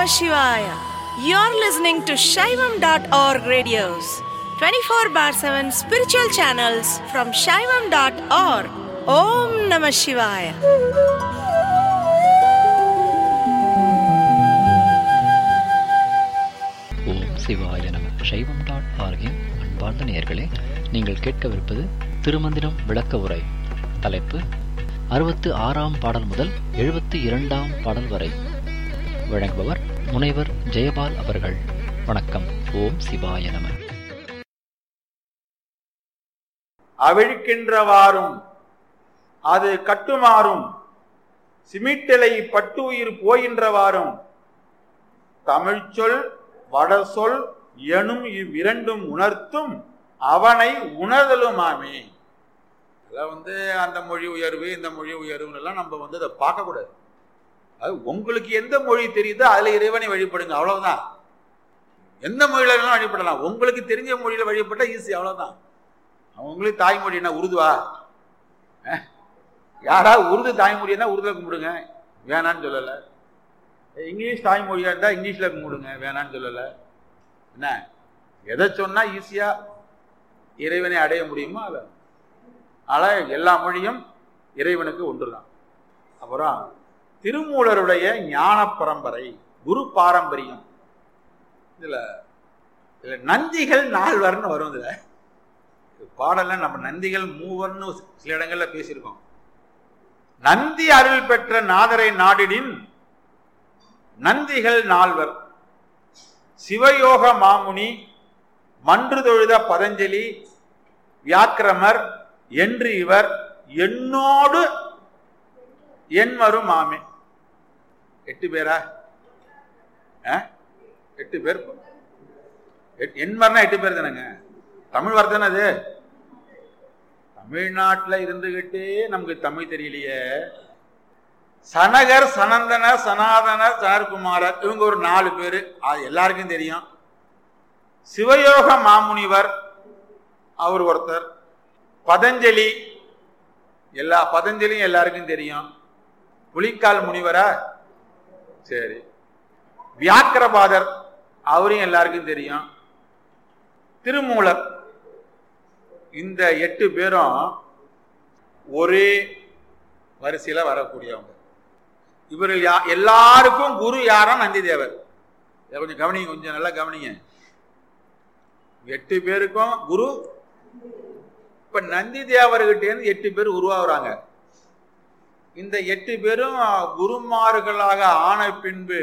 Shivaya. You're listening to Shaivam.org radios, 24 bar 7 spiritual channels from Shaivam.org. Om Namah Shivaya. ஓம் சிவாய நம சைவம் dot ஆர்கின் அன்பார்ந்த நேயர்களே நீங்கள் கேட்கவிருப்பது திருமந்திரம் விளக்க உரை தலைப்பு அறுபத்து ஆறாம் பாடல் முதல் எழுபத்து இரண்டாம் பாடல் வரை வழங்குபவர் முனைவர் ஜெயபால் அவர்கள் வணக்கம் ஓம் சிவாய நம அவிழ்க்கின்றவாறும் அது கட்டுமாறும் சிமிட்டலை பட்டுயிர் போகின்றவாறும் தமிழ்ச்சொல் வடசொல் எனும் இவ்விரண்டும் உணர்த்தும் அவனை உணர்தலுமாமே அதில் வந்து அந்த மொழி உயர்வு இந்த மொழி உயர்வுன்னு எல்லாம் நம்ம வந்து அதை பார்க்கக்கூடாது அது உங்களுக்கு எந்த மொழி தெரியுதோ அதில் இறைவனை வழிபடுங்க அவ்வளவுதான் எந்த மொழியில வேணாலும் வழிபடலாம் உங்களுக்கு தெரிஞ்ச மொழியில வழிபட்டா ஈஸி அவ்வளவுதான் அவங்களுக்கு தாய்மொழி என்ன உருதுவா அஹ்? யாராவது உருது தாய்மொழின்னா உருதுல கும்பிடுங்க வேணான்னு சொல்லலை இங்கிலீஷ் தாய்மொழியாக இருந்தால் இங்கிலீஷில் கும்பிடுங்க வேணான்னு சொல்லலை என்ன எதை சொன்னால் ஈஸியாக இறைவனை அடைய முடியுமோ அதை ஆனால் எல்லா மொழியும் இறைவனுக்கு ஒன்று தான் அப்புறம் திருமூலருடைய ஞான பரம்பரை குரு பாரம்பரியம் இதில் இதில் நந்திகள் நால்வர்னு வரும் இதில் பாடல நம்ம நந்திகள் மூவர்னு சில இடங்கள்ல பேசியிருக்கோம் நந்தி அருள் பெற்ற நாதரை நாடிடின் நந்திகள் நால்வர் சிவயோக மாமுனி மன்று தொழுத பதஞ்சலி வியாக்கிரமர் என்று இவர் என்னோடு என்வரும் மாமே எட்டு பேரா அஹ்? எட்டு பேர் எட்- எண்மர்னா எட்டு பேர் தானேங்க தமிழ் வார்த்தை அது தமிழ்நாட்டில் இருந்துகிட்டே நமக்கு தமிழ் தெரியலையே சனகர் சனந்தனர் சனாதனர் சனற்குமாரர் இவங்க ஒரு நாலு பேர் அது எல்லாருக்கும் தெரியும் சிவயோக மாமுனிவர் அவர் ஒருத்தர் பதஞ்சலி எல்லா பதஞ்சலியும் எல்லாருக்கும் தெரியும் புலிக்கால் முனிவரா சரி வியாக்கிரபாதர் அவரையும் எல்லாருக்கும் தெரியும் திருமூலர் இந்த எட்டு பேரும் ஒரே வரிசையில வரக்கூடியவங்க இவர்கள் யா எல்லாருக்கும் குரு யாரும் நந்தி தேவர் இதை கொஞ்சம் கவனிங்க கொஞ்சம் நல்லா கவனிங்க எட்டு பேருக்கும் குரு இப்ப நந்தி தேவர்கிட்டேருந்து எட்டு பேர் உருவாகுறாங்க இந்த எட்டு பேரும் குருமார்களாக ஆன பின்பு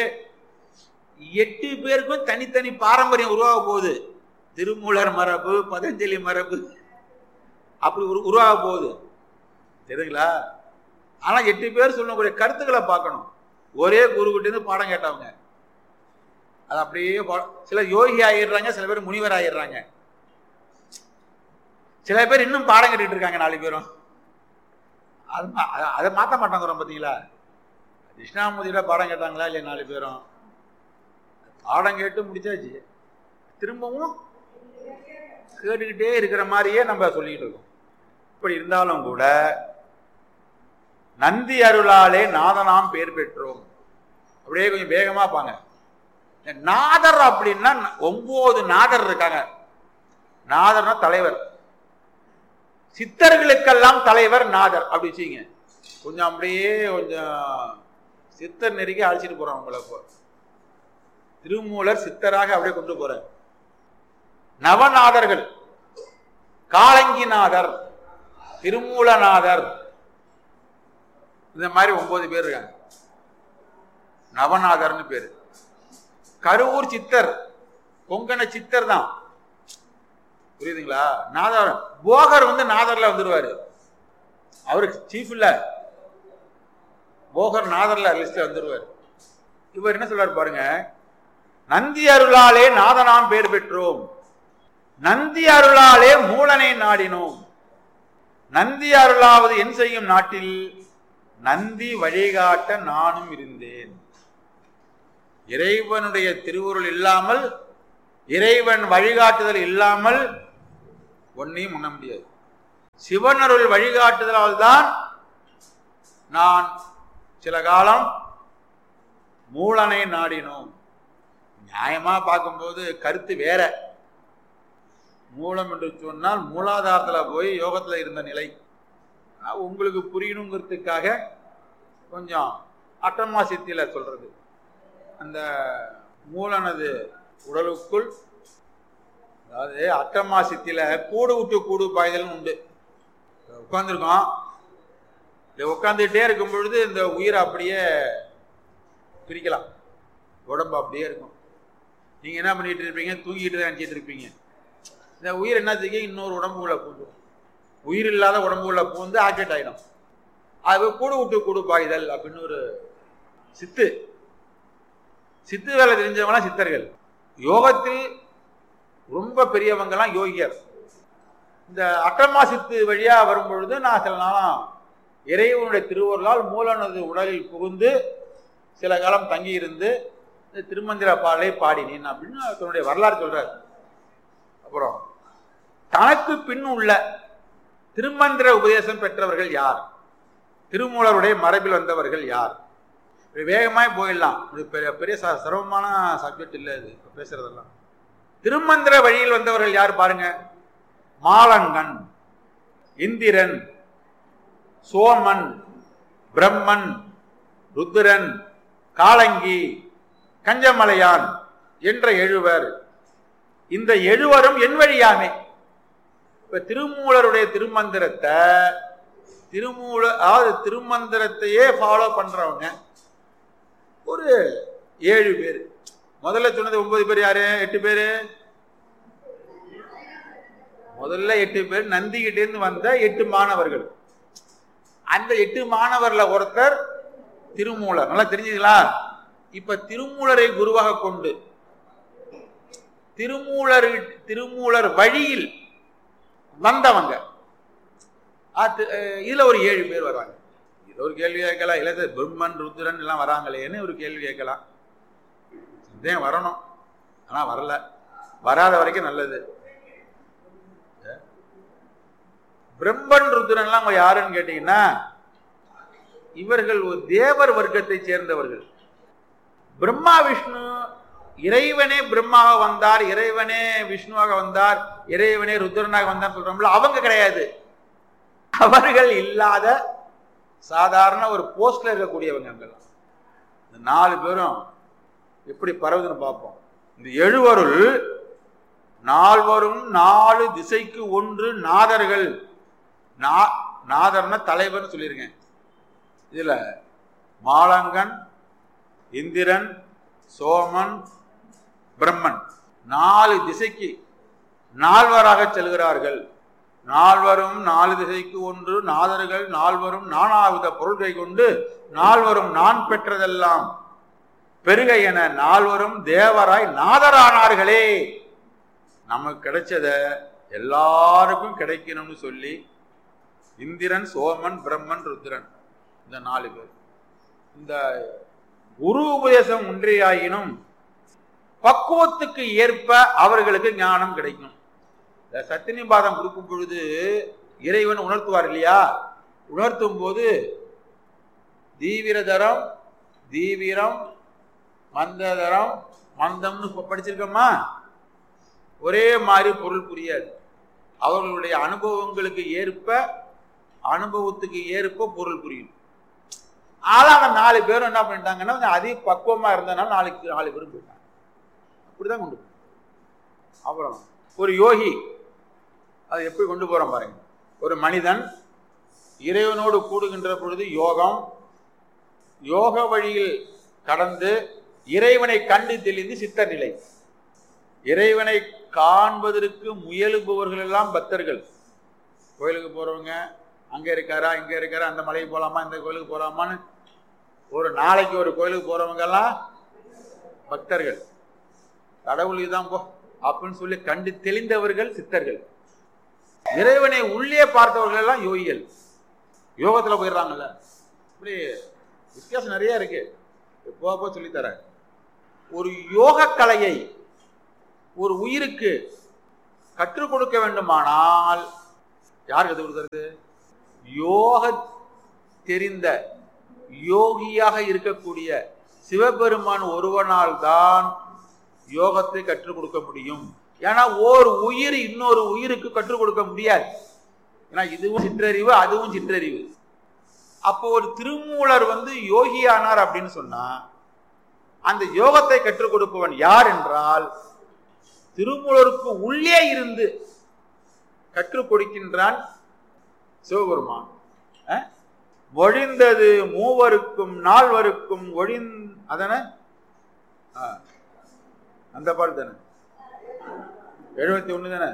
எட்டு பேருக்கும் தனித்தனி பாரம்பரியம் உருவாக போகுது திருமூலர் மரபு பதஞ்சலி மரபு அப்படி உரு உருவாக போகுது தெரியுங்களா ஆனா எட்டு பேர் சொல்லக்கூடிய கருத்துக்களை பார்க்கணும் ஒரே குருக்கிட்டேருந்து பாடம் கேட்டவங்க அது அப்படியே பா- சில யோகி ஆயிடுறாங்க சில பேர் முனிவர் ஆயிடுறாங்க சில பேர் இன்னும் பாடம் கேட்டுட்டு இருக்காங்க நாலு பேரும் அது மா- அத- அதை மாற்ற மாட்டாங்கிறோம் பார்த்தீங்களா கிருஷ்ணாமூர்த்தியில பாடம் கேட்டாங்களா இல்லையா நாலு பேரும் பாடம் கேட்டு முடிச்சாச்சு திரும்பவும் கேட்டுக்கிட்டே இருக்கிற மாதிரியே நம்ம சொல்லிக்கிட்டு இருக்கோம் இப்படி இருந்தாலும் கூட நந்தி அருளாலே நாதனாம் பேர் பெற்றோம் அப்படியே கொஞ்சம் வேகமா பாங்க இந்த நாதர் அப்படின்னா ஒன்பது நாதர் இருக்காங்க நாதர்னா தலைவர் சித்தர்களுக்கெல்லாம் தலைவர் நாதர் அப்படி வச்சுங்க கொஞ்சம் அப்படியே கொஞ்சம் சித்தர் நெருக்கி அழைச்சிட்டு போறோம் உங்களை இப்போ திருமூலர் சித்தராக அப்படியே கொண்டு போறார் நவநாதர்கள் காலங்கிநாதர் திருமூலநாதர் இந்த மாதிரி ஒன்பது பேர் இருக்காங்க நவநாதர்னு பேரு கருவூர் சித்தர் கொங்கண சித்தர் தான் புரியுதுங்களா நாதர் போகர் வந்து நாதர்ல வந்துருவாரு அவருக்கு சீஃப் இல்ல போகர் நாதர்ல லிஸ்ட்ல வந்துருவாரு இவர் என்ன சொல்றாரு பாருங்க நந்தி அருளாலே நாதனாம் பேர் பெற்றோம் நந்தி அருளாலே மூலனை நாடினோம் நந்தி அருளாவது என் செய்யும் நாட்டில் நந்தி வழிகாட்ட நானும் இருந்தேன் இறைவனுடைய திருவுருள் இல்லாமல் இறைவன் வழிகாட்டுதல் இல்லாமல் ஒன்னையும் உண்ண முடியாது சிவனருள் வழிகாட்டுதலால் தான் நான் சில காலம் மூலனை நாடினோம் நியாயமா பார்க்கும்போது கருத்து வேற மூலம் என்று சொன்னால் மூலாதாரத்துல போய் யோகத்துல இருந்த நிலை ஆனா, உங்களுக்கு புரியணுங்கிறதுக்காக கொஞ்சம் அட்டமா சித்தியில சொல்றது அந்த மூலனது உடலுக்குள் அதாவது அட்டமா சித்தியில கூடு விட்டு கூடு பாய்தல்னு உண்டு உட்காந்துருக்கோம் உட்காந்துட்டே இருக்கும் பொழுது இந்த உயிரை அப்படியே பிரிக்கலாம் உடம்பு அப்படியே இருக்கும் நீங்க என்ன பண்ணிட்டு இருப்பீங்க தூங்கிட்டு தான் நினைச்சிட்டு இருப்பீங்க இந்த உயிர் என்ன செய்யும் இன்னொரு உடம்புக்குள்ள பூந்துடும் உயிர் இல்லாத உடம்புக்குள்ள பூந்து ஆக்டிவேட் ஆயிடும் அது கூடு விட்டு கூடு பாய்தல் அப்படின்னு ஒரு சித்து சித்து வேலை தெரிஞ்சவங்களாம் சித்தர்கள் யோகத்தில் ரொம்ப பெரியவங்கலாம் யோகியர் இந்த அட்டமா சித்து வழியா வரும் பொழுது நான் சில நாளாம் இறைவனுடைய திருவருளால் மூலனது உடலில் புகுந்து சில காலம் தங்கி இருந்து இந்த திருமந்திர பாடலை பாடினேன் அப்படின்னு தன்னுடைய வரலாறு சொல்றார் அப்புறம் தனக்கு பின் உள்ள திருமந்திர உபதேசம் பெற்றவர்கள் யார் திருமூலருடைய மரபில் வந்தவர்கள் யார் இப்படி வேகமாய் போயிடலாம் இது பெரிய பெரிய ச- சிரமமான சப்ஜெக்ட் இல்லை இது இப்ப பேசுறதெல்லாம் திருமந்திர வழியில் வந்தவர்கள் யார் பாருங்க மாலங்கன் இந்திரன் சோமன் பிரம்மன் ருத்ரன் காளங்கி கஞ்சமலையான் என்ற எழுவர் இந்த எழுவரும் என் வழியாமே இப்ப திருமூலருடைய திருமந்திரத்தை திருமூல அதாவது திருமந்திரத்தையே ஃபாலோ பண்றவங்க ஒரு ஏழு பேர் முதல்ல சொன்னது ஒன்பது பேர் யாரு எட்டு பேரு முதல்ல எட்டு பேர் நந்திகிட்ட இருந்து வந்த எட்டு மாணவர்கள் அந்த எட்டு மாணவர்ல ஒருத்தர் திருமூலர் நல்லா தெரிஞ்சுங்களா இப்ப திருமூலரை குருவாக கொண்டு திருமூலர் திருமூலர் வழியில் வந்தவங்க அது, அஹ், இதுல ஒரு ஏழு பேர் வர்றாங்க இது ஒரு கேள்வி கேட்கலாம் இல்ல சார் பிரம்மன் ருத்ரன் எல்லாம் வராங்களேன்னு ஒரு கேள்வி கேட்கலாம் சந்தேகம் வரணும் ஆனா வரல வராத வரைக்கும் நல்லது பிரம்மன் ருத்ரன்லாம் அவங்க யாருன்னு கேட்டீங்கன்னா இவர்கள் ஒரு தேவர் வர்க்கத்தை சேர்ந்தவர்கள் பிரம்மா விஷ்ணு இறைவனே பிரம்மாவாக வந்தார் இறைவனே விஷ்ணுவாக வந்தார் இறைவனே ருத்ரனாக வந்தார் சொல்றோம்ல அவங்க கிடையாது அவர்கள் இல்லாத சாதாரண ஒரு போஸ்ட்ல இருக்கக்கூடியவங்க அங்கெல்லாம் இந்த நாலு பேரும் எப்படி பரவுதுன்னு பார்ப்போம் இந்த எழுவருள் நால்வரும் நாலு திசைக்கு ஒன்று நாதர்கள் நா- நாதர்னா தலைவர்னு சொல்லியிருக்கேன் இதுல மாலங்கன் இந்திரன் சோமன் பிரம்மன் நாலு திசைக்கு நால்வராக செல்கிறார்கள் நால்வரும் நாலு திசைக்கு ஒன்று நாதர்கள் நால்வரும் நானாவித பொருள்கை கொண்டு நால்வரும் நான் பெற்றதெல்லாம் பெருக என நால்வரும் தேவராய் நாதரானார்களே நமக்கு கிடைச்சத எல்லாருக்கும் கிடைக்கணும்னு சொல்லி இந்திரன் சோமன் பிரம்மன் ருத்ரன் இந்த நாலு பேர் இந்த குரு உபதேசம் ஒன்றியாயினும் பக்குவத்துக்கு ஏற்ப அவர்களுக்கு ஞானம் கிடைக்கும் இந்த சத்தினிபாதம் கொடுக்கும் பொழுது இறைவன் உணர்த்துவார் இல்லையா உணர்த்தும் போது தீவிரதரம் தீவிரம் மந்ததரம் மந்தம்னு இப்ப படிச்சிருக்கோமா ஒரே மாதிரி பொருள் புரியாது அவர்களுடைய அனுபவங்களுக்கு ஏற்ப அனுபவத்துக்கு ஏற்ப பொருள் புரியும் ஆனா அந்த நாலு பேரும் என்ன பண்ணிட்டாங்கன்னா கொஞ்சம் அதிக பக்குவமா இருந்தனால நாளைக்கு நாலு பேரும் போயிட்டாங்க அப்படிதான் கொண்டு போய் அப்புறம் ஒரு யோகி அது எப்படி கொண்டு போறோம் பாருங்க ஒரு மனிதன் இறைவனோடு கூடுகின்ற பொழுது யோகம் யோக வழியில் கடந்து இறைவனை கண்டு தெளிந்து சித்த நிலை இறைவனை காண்பதற்கு முயலுபவர்கள் எல்லாம் பக்தர்கள் கோயிலுக்கு போறவங்க அங்க இருக்காரா இங்க இருக்காரா அந்த மலைக்கு போலாமா இந்த கோயிலுக்கு போலாமான்னு ஒரு நாளைக்கு ஒரு கோயிலுக்கு போறவங்க எல்லாம் பக்தர்கள் கடவுள் இதுதான் போ அப்படின்னு சொல்லி கண்டு தெளிந்தவர்கள் சித்தர்கள் இறைவனை உள்ளே பார்த்தவர்கள் எல்லாம் யோகிகள் யோகத்துல போயிடுறாங்கல்ல இப்படி வித்தியாசம் நிறைய இருக்கு போக போக சொல்லித்தரேன் ஒரு யோக கலையை ஒரு உயிருக்கு கற்றுக் கொடுக்க வேண்டுமானால் யார் கற்றுக் கொடுக்கறது யோக தெரிந்த யோகியாக இருக்கக்கூடிய சிவபெருமான் ஒருவனால் தான் யோகத்தை கற்றுக் கொடுக்க முடியும் ஏன்னா ஓர் உயிர் இன்னொரு உயிருக்கு கற்றுக் கொடுக்க முடியாது ஏன்னா இதுவும் சிற்றறிவு அதுவும் சிற்றறிவு அப்போ ஒரு திருமூலர் வந்து யோகியானார் அப்படின்னு சொன்னா அந்த யோகத்தை கற்றுக் கொடுப்பவன் யார் என்றால் திருமூலருக்கு உள்ளே இருந்து கற்றுக் கொடுக்கின்றான் சிவபெருமான் அஹ்? ஒழிந்தது மூவருக்கும் நால்வருக்கும் ஒழிந் அதன ஆ, அந்த பாட்டு தானே எழுபத்தி ஒண்ணு தானே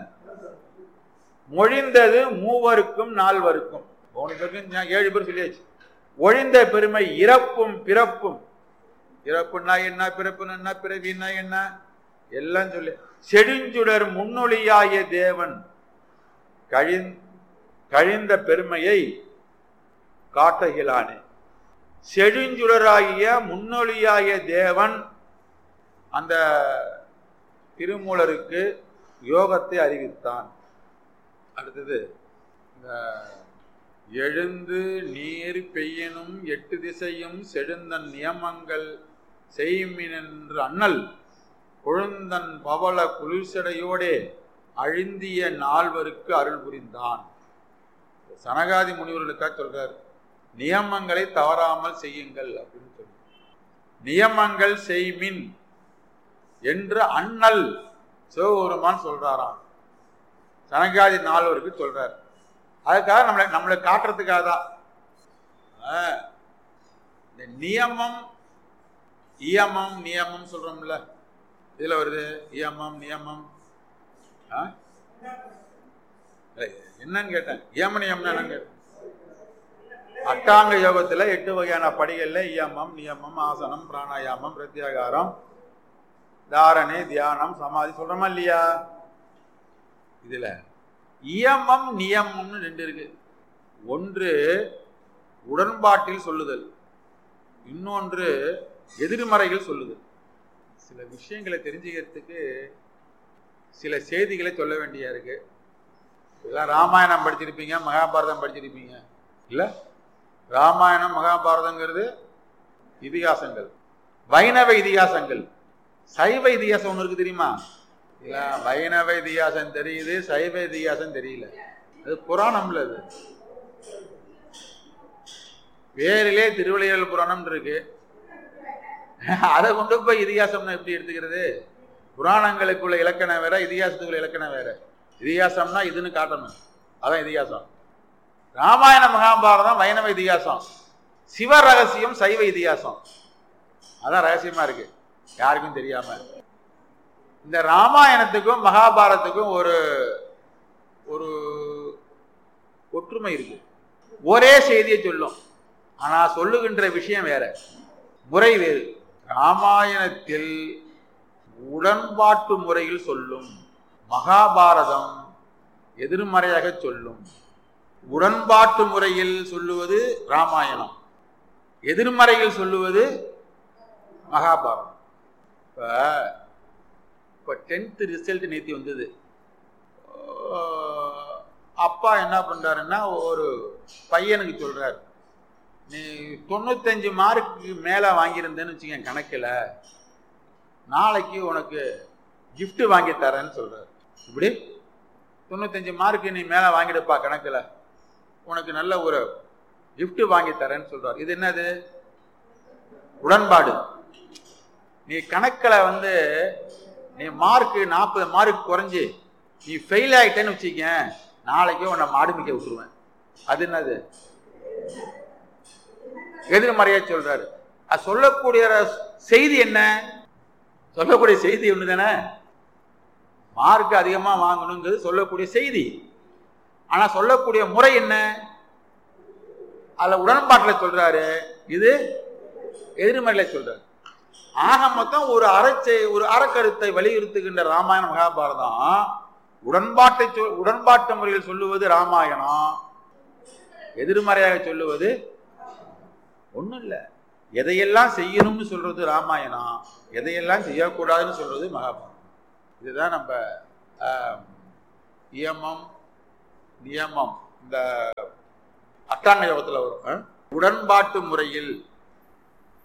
மொழிந்தது மூவருக்கும் நால்வருக்கும் மூணு பேருக்கும் நான் ஏழு பேர் சொல்லியாச்சு ஒழிந்த பெருமை இறப்பும் பிறப்பும் இறப்புன்னா என்ன பிறப்புன்னா என்ன பிறவின்னா என்ன எல்லாம் சொல்லி செடுஞ்சுடர் முன்னொழியாய தேவன் கழிந் கழிந்த பெருமையை காட்டுகிறானே செடுஞ்சுடராகிய முன்னொழியாய தேவன் அந்த திருமூலருக்கு யோகத்தை அறிவித்தான் அடுத்தது இந்த எழுந்து நீர் பெய்யனும் எட்டு திசையும் செழுந்தன் நியமங்கள் செய்மினென்று அண்ணல் கொழுந்தன் பவள குளிர்சடையோடே அழிந்திய நால்வருக்கு அருள் புரிந்தான் சனகாதி முனிவர்களுக்காக சொல்றார் நியமங்களை தவறாமல் செய்யுங்கள் அப்படின்னு சொல்லி நியமங்கள் செய்மின் என்று அண்ணல் சிவபெருமான் சொல்றாராம் சனகாதி நால்வருக்கு சொல்றார் அதுக்காக நம்மளை நம்மளை காட்டுறதுக்காக தான் ஆ, இந்த நியமம் இயமம் நியமம் சொல்றோம்ல இதுல வருது இயமம் நியமம் ஆ? இல்லை, என்னன்னு கேட்டேன் இயம நியமம் என்னன்னு கேட்டேன் அட்டாங்க யோகத்துல எட்டு வகையான படிகள்ல இயமம் நியமம் ஆசனம் பிராணாயாமம் பிரத்யாகாரம் தாரணை தியானம் சமாதி சொல்றோமா இல்லையா இதுல இயமம் நியமம்னு ரெண்டு இருக்கு ஒன்று உடன்பாட்டில் சொல்லுதல் இன்னொன்று எதிர்மறைகள் சொல்லுதல் சில விஷயங்களை தெரிஞ்சுக்கிறதுக்கு சில செய்திகளை சொல்ல வேண்டியா இருக்கு இதெல்லாம் ராமாயணம் படிச்சிருப்பீங்க மகாபாரதம் படிச்சிருப்பீங்க இல்ல ராமாயணம் மகாபாரதங்கிறது இதிகாசங்கள் வைணவ இதிகாசங்கள் சைவ இதிகாசம் ஒன்று இருக்கு தெரியுமா இல்ல வைணவ இதிகாசம் தெரியுது சைவ இதிகாசம் தெரியல அது புராணம்ல அது வேரிலே திருவிளையாடல் புராணம் இருக்கு அதை கொண்டு போய் இதிகாசம்னு எப்படி எடுத்துக்கிறது புராணங்களுக்குள்ள இலக்கணம் வேற இதிகாசத்துக்குள்ள இலக்கணம் வேற இதிகாசம்னா இதுன்னு காட்டணும் அதான் இதிகாசம் ராமாயண மகாபாரதம் வைணவ இதிகாசம் சிவ ரகசியம் சைவ இதிகாசம் அதான் ரகசியமா இருக்கு யாருக்கும் தெரியாம இந்த ராமாயணத்துக்கும் மகாபாரதத்துக்கும் ஒரு ஒரு ஒற்றுமை இருக்கு ஒரே செய்தியை சொல்லும் ஆனா சொல்லுகின்ற விஷயம் வேற முறை வேறு ராமாயணத்தில் உடன்பாட்டு முறையில் சொல்லும் மகாபாரதம் எதிர்மறையாக சொல்லும் உடன்பாட்டு முறையில் சொல்லுவது ராமாயணம் எதிர்மறையில் சொல்லுவது மகாபாரதம் இப்போ இப்போ டென்த்து ரிசல்ட் நேத்தி வந்தது ஆஹ் அப்பா என்ன பண்றாருன்னா ஒரு பையனுக்கு சொல்றாரு நீ தொண்ணூத்தஞ்சு மார்க்கு மேலே வாங்கியிருந்தேன்னு வச்சுக்கேன் கணக்கில் நாளைக்கு உனக்கு gift வாங்கி தரேன்னு சொல்றாரு இப்படி தொண்ணூத்தஞ்சு மார்க்கு நீ மேலே வாங்கிடுப்பா கணக்கில் உனக்கு நல்ல ஒரு gift வாங்கி தரேன்னு சொல்றாரு இது என்னது உடன்பாடு நீ கணக்கில் வந்து நீ மார்க்கு நாற்பது மார்க் குறைஞ்சி நீ ஃபெயில் ஆயிட்டேன்னு வச்சுக்க நாளைக்கு உன்னை மாடுமிக்க விட்டுருவேன் அது என்னது எதிர்மறையா சொல்றாரு அது சொல்லக்கூடிய செய்தி என்ன சொல்லக்கூடிய செய்தி ஒன்று தானே மார்க் அதிகமாக வாங்கணுங்கிறது சொல்லக்கூடிய செய்தி ஆனா சொல்லக்கூடிய முறை என்ன அதுல உடன்பாட்டில் சொல்றாரு இது எதிர்மறையில சொல்றாரு ஆக மொத்தம் ஒரு அறச்சை ஒரு அறக்கருத்தை வலியுறுத்துகின்ற ராமாயண மகாபாரதம் உடன்பாட்டை சொல் உடன்பாட்டு முறையில் சொல்லுவது ராமாயணம் எதிர்மறையாக சொல்லுவது ஒண்ணும் இல்லை எதையெல்லாம் செய்யணும்னு சொல்றது ராமாயணம் எதையெல்லாம் செய்யக்கூடாதுன்னு சொல்றது மகாபாரதம் இதுதான் நம்ம ஆஹ், இயமம் நியமம் இந்த அட்டாங்க யோகத்துல வரும் ஆஹ்? உடன்பாட்டு முறையில்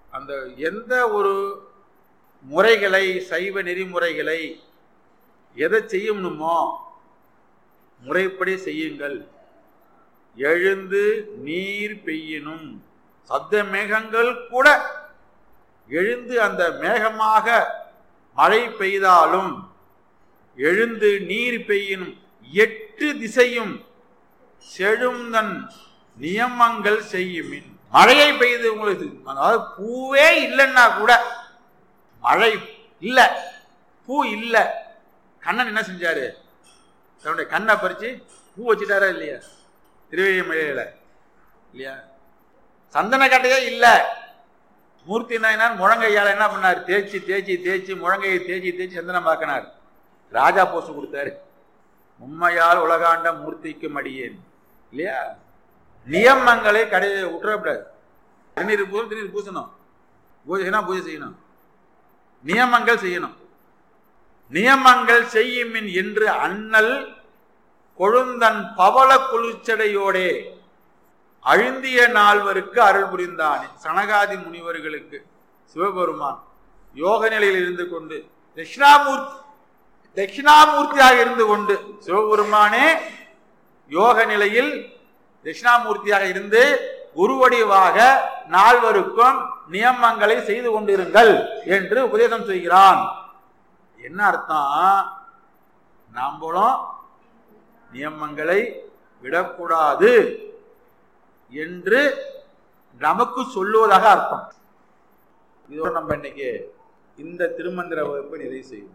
அந்த எந்த ஒரு முறைகளை சைவ நெறிமுறைகளை எதை செய்யணுமோ முறைப்படி செய்யுங்கள் எழுந்து நீர் பெய்யினும் சப்த மேகங்கள் கூட எழுந்து அந்த மேகமாக மழை பெய்தாலும் எழுந்து நீர் பெய்யினும் எட்டு திசையும் செழுந்தன் நியமங்கள் செய்யுமின் மழையை பெய்து உங்களுக்கு அதாவது பூவே இல்லைன்னா கூட மழை இல்லை பூ இல்லை கண்ணன் என்ன செஞ்சாரு தன்னுடைய கண்ணை பறிச்சு பூ வச்சுட்டாரா இல்லையா திருவேழிமலையில இல்லையா சந்தன கட்டையே இல்லை மூர்த்தி நாயனார் முழங்கையால என்ன பண்ணார் தேய்ச்சி தேய்ச்சி தேய்ச்சி முழங்கையை தேய்ச்சி தேய்ச்சி சந்தனம் பார்க்கினார் ராஜா போஸ் கொடுத்தாரு உண்மையால் உலகாண்ட மூர்த்திக்கு மடியேன் இல்லையா நியமங்களை கடை விட்டுறக்கூடாது திருநீர் பூசணும் திருநீர் பூசணும் பூஜை செய்யணும் பூஜை செய்யணும் நியமங்கள் செய்யணும் நியமங்கள் செய்யுமின் என்று அண்ணல் கொழுந்தன் பவள குளிர்ச்சடையோடே அழுந்திய நால்வருக்கு அருள் புரிந்தான் சனகாதி முனிவர்களுக்கு சிவபெருமான் யோக நிலையில் இருந்து கொண்டு தட்சிணாமூர்த்தி தட்சிணாமூர்த்தியாக இருந்து கொண்டு சிவபெருமானே யோக நிலையில் தட்சிணாமூர்த்தியாக இருந்து குருவடிவாக நால்வருக்கும் நியமங்களை செய்து கொண்டிருங்கள் என்று உபதேசம் செய்கிறான் என்ன அர்த்தம் நாம்பளும் நியமங்களை விடக்கூடாது என்று நமக்கு சொல்லுவதாக அர்த்தம் இதோட நம்ம இன்னைக்கு இந்த திருமந்திர வகுப்பை நிறைவு செய்வோம்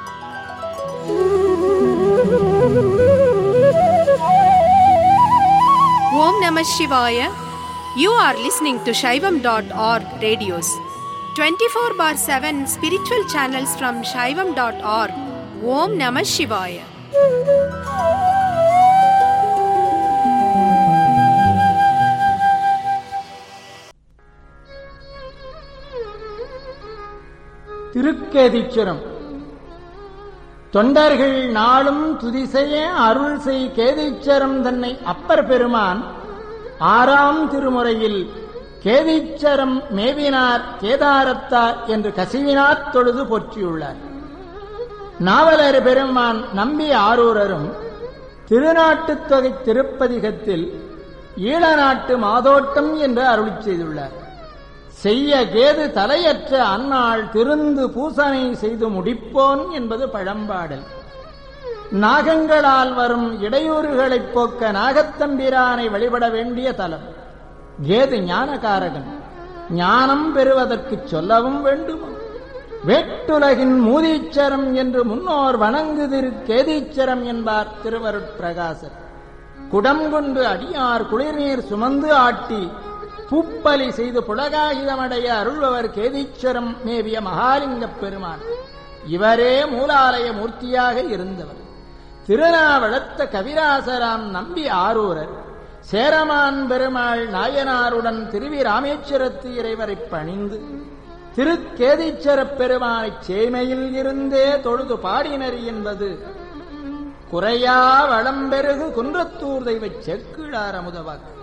Om Namah Shivaya. You are listening to Shaivam.org radios. 24 bar 7 spiritual channels from Shaivam.org. Om Namah Shivaya. Thiruketheeswaram தொண்டர்கள் நாளும் துதிசெய்ய அருள் செய் கேதீச்சரம் தன்னை அப்பர் பெருமான் ஆறாம் திருமுறையில் கேதீச்சரம் மேவினார் கேதாரத்தார் என்று கசிவினாத் தொழுது போற்றியுள்ளார் நாவலர் பெருமான் நம்பி ஆரூரரும் திருநாட்டுத் தொகை திருப்பதிகத்தில் ஈழநாட்டு மாதோட்டம் என்று அருளிச் செய்துள்ளார் செய்ய கேது தலையற்ற அன்னாள் திருந்து பூசனை செய்து முடிப்போன் என்பது பழம்பாடல் நாகங்களால் வரும் இடையூறுகளைப் போக்க நாகத்தம்பிரானை வழிபட வேண்டிய தலம் கேது ஞானகாரகன் ஞானம் பெறுவதற்கு சொல்லவும் வேண்டுமா வேட்டுலகின் மூதீச்சரம் என்று முன்னோர் வணங்குதிரு கேதீச்சரம் என்பார் திருவருட்பிரகாசர் குடம் கொண்டு அடியார் குளிர்நீர் சுமந்து ஆட்டி பூப்பலி செய்து புலகாயுதமடைய அருள்பவர் கேதீச்சரம் மேவிய மகாலிங்கப் பெருமான் இவரே மூலாலய மூர்த்தியாக இருந்தவர் திருநாவளத்த கவிராசராம் நம்பி ஆரூரர் சேரமான் பெருமாள் நாயனாருடன் திருவி ராமேஸ்வரத்து இறைவரைப் பணிந்து திருக்கேதீச்சரப் பெருமானைச் சேமையில் இருந்தே தொழுது பாடினர் என்பது குறையா வளம்பெருகு குன்றத்தூர் தெய்வச் செக்கிழார் அமுதவாக்கு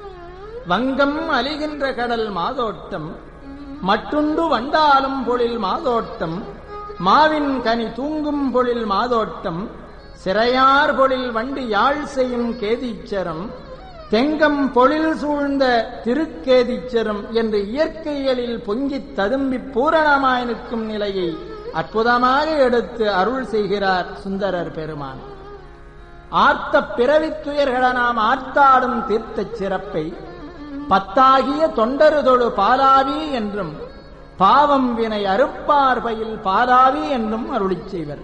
வங்கம் அலிகின்ற கடல் மாதோட்டம் மட்டுண்டு வண்டாலும் பொழில் மாதோட்டம் மாவின் கனி தூங்கும் பொழில் மாதோட்டம் சிறையார் பொழில் வண்டி யாழ் செய்யும் கேதீச்சரம் தெங்கம் பொழில் சூழ்ந்த திருக்கேதீச்சரம் என்று இயற்கையலில் பொங்கித் ததும்பி பூரணமாய் நிற்கும் நிலையை அற்புதமாக எடுத்து அருள் செய்கிறார் சுந்தரர் பெருமான் ஆர்த்த பிறவித் துயர்கள நாம் ஆர்த்தாடும் தீர்த்தச் சிறப்பை பத்தாகிய தொண்டருதொழு பாலாவி என்றும் பாவம் வினை அறுப்பார் பயில் பாலாவி என்றும் அருளிச் செய்வர்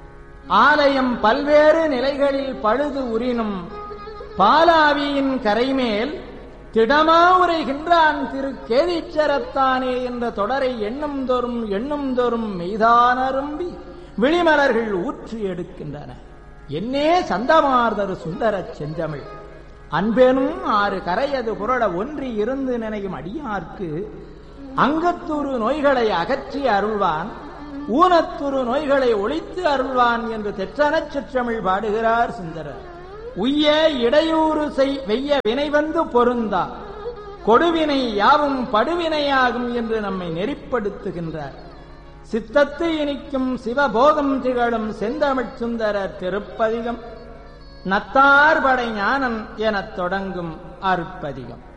ஆலயம் பல்வேறு நிலைகளில் பழுது உரினும் பாலாவியின் கரைமேல் திடமா உரைகின்றான் திரு கேதீச்சரத்தானே என்ற தொடரை எண்ணும் தோறும் எண்ணும் தோறும் மெய்தானரும்பி விழிமலர்கள் ஊற்றி எடுக்கின்றன என்னே சந்தமார்தரு சுந்தரச் செந்தமிழ் அன்பெனும் ஆறு கரையது புரள ஒன்றி இருந்து நினையும் அடியார்க்கு அங்கத்துரு நோய்களை அகற்றி அருள்வான் ஊனத்துரு நோய்களை ஒழித்து அருள்வான் என்று தெற்றனச் சிற்றமிழ் பாடுகிறார் சுந்தரர் உய்ய இடையூறு செய் வெய்ய வினை வந்து பொருந்தா கொடுவினை யாவும் படுவினையாகும் என்று நம்மை நெறிப்படுத்துகின்றார் சித்தத்து இனிக்கும் சிவபோகம் திகழும் செந்தமிழ் சுந்தர திருப்பதிகம் நத்தார் படை ஞானம் எனத் தொடங்கும் அருட்பதிகம்